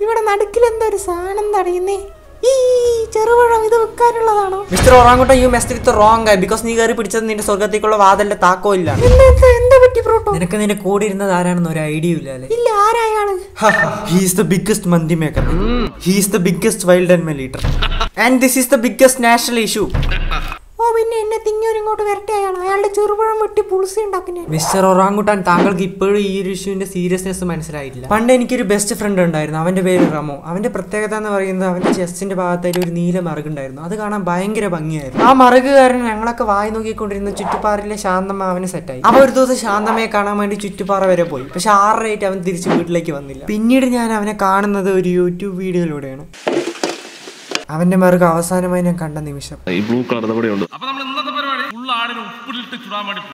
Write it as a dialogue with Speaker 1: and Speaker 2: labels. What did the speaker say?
Speaker 1: ഇവിടെ നടുക്കിൽ എന്താ ഒരു സാധനം തടയുന്നേ ഈ ചെറുപഴം ഇത് വെക്കാനുള്ളതാണോ
Speaker 2: mister orangutan you messed with wrong ആയി ബിക്കോസ് നീ കയറി പിടിച്ചത് നിന്റെ സ്വർഗത്തേക്കുള്ള വാതലിന്റെ താക്കോ ഇല്ല
Speaker 1: എന്താ എന്താ- എന്താ പറ്റി പ്രോട്ടോ
Speaker 2: നിനക്ക് നിന്റെ കൂടെ ഇരുന്നത് ആരാണെന്ന് ഒരു ഐഡിയ ഇല്ല അല്ലേ
Speaker 1: ഇല്ല ആരായാള്
Speaker 2: he's the biggest mandi maker he's the biggest wild and leader and this is the biggest national issue
Speaker 1: ഓ പിന്നെ എന്നെ തിങ്ങിയൊരു ഇങ്ങോട്ട് വരട്ടെ അയാൾ അയാളുടെ ചെറുപഴം വെട്ടി പുളിസി ഉണ്ടാക്കുന്നേ
Speaker 2: മിസ്റ്റർ ഒറാങ്കുട്ടാൻ താങ്കൾക്ക് ഇപ്പോഴും ഈ ഒരു ഇഷ്യൂവിന്റെ സീരിയസ്നെസ് മനസ്സിലായിട്ടില്ല പണ്ട് എനിക്കൊരു ബെസ്റ്റ് ഫ്രണ്ട് ഉണ്ടായിരുന്നു അവന്റെ പേര് റമോ അവന്റെ പ്രത്യേകത എന്ന് പറയുന്നത് അവന്റെ ചെസ്റ്റിന്റെ ഭാഗത്തായിട്ട് ഒരു നീല മറുകുണ്ടായിരുന്നു അത് കാണാൻ ഭയങ്കര ഭംഗിയായിരുന്നു ആ മറുക് കാരണം ഞങ്ങളൊക്കെ വായി നോക്കിക്കൊണ്ടിരുന്ന ചുറ്റുപാറിലെ ശാന്തമ്മ അവന് സെറ്റായി അവ ഒരു ദിവസം ശാന്തമ്മയെ കാണാൻ വേണ്ടി ചുറ്റുപാറ വരെ പോയി പക്ഷെ ആറരയായിട്ട് അവൻ തിരിച്ച് വീട്ടിലേക്ക് വന്നില്ല പിന്നീട് ഞാൻ അവനെ കാണുന്നത് ഒരു യൂട്യൂബ് വീഡിയോയിലൂടെയാണ് അവന്റെ മറുക അവസാനമായി ഞാൻ കണ്ട നിമിഷം
Speaker 3: ഈ ബ്ലൂ കളർ ഇവിടെ ഉണ്ട്
Speaker 4: അപ്പൊ നമ്മൾ ഇന്നത്തെ പരിപാടി ഫുൾ ആടിന് ഉപ്പിലിട്ട് ചുടാൻ വേണ്ടി